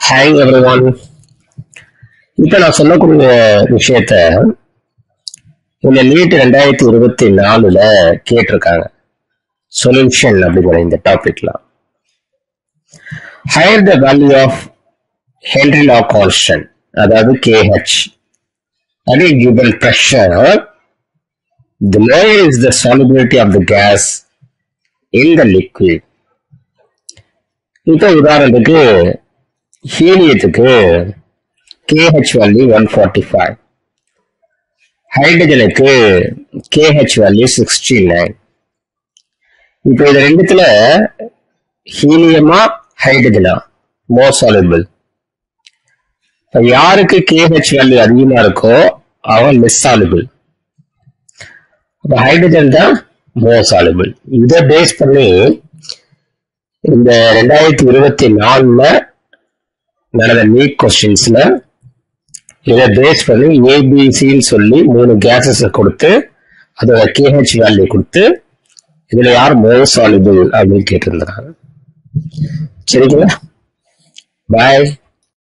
hi everyone இப்ப நான் சொல்லக்கூடிய விஷயத்த இந்த நீட் ரெண்டாயிரத்தி இருபத்தி நாலுல கேட்டிருக்காங்க சொல்யூஷன் அப்படிங்கிற இந்த டாபிக்ல higher the value of Henry law constant அதாவது கேஹெச் அது given pressure the lower is the solubility of the gas in the liquid இப்போ உதாரணத்துக்கு ஹீலியத்துக்கு K H value one forty five ஹைட்ரஜனுக்கு கேஹெச் வேல்யூ சிக்ஸ்டி நைன் இப்போ இது ரெண்டுத்துல ஹீலியமா ஹைட்ரஜனா மோ சாலிபிள் இப்போ யாருக்கு கேஹெச் வேல்யூ அதிகமா இருக்கோ அவன் லெஸ் சாலிபிள் அப்போ ஹைட்ரஜன் தான் மோ சாலிபிள் இதை பேஸ் பண்ணி இந்த ரெண்டாயிரத்தி இருபத்தி நாலுல நடந்த நீட் கொஸ்டின்ஸ்ல இதை பேஸ் பண்ணி ஏபிசின்னு சொல்லி மூணு கேசஸ் கொடுத்து அதோட கேஹெச் வேல்யூ கொடுத்து இதுல யார் மோ சாலிபிள் அப்படின்னு கேட்டிருந்தாங்க சரிங்களா பாய்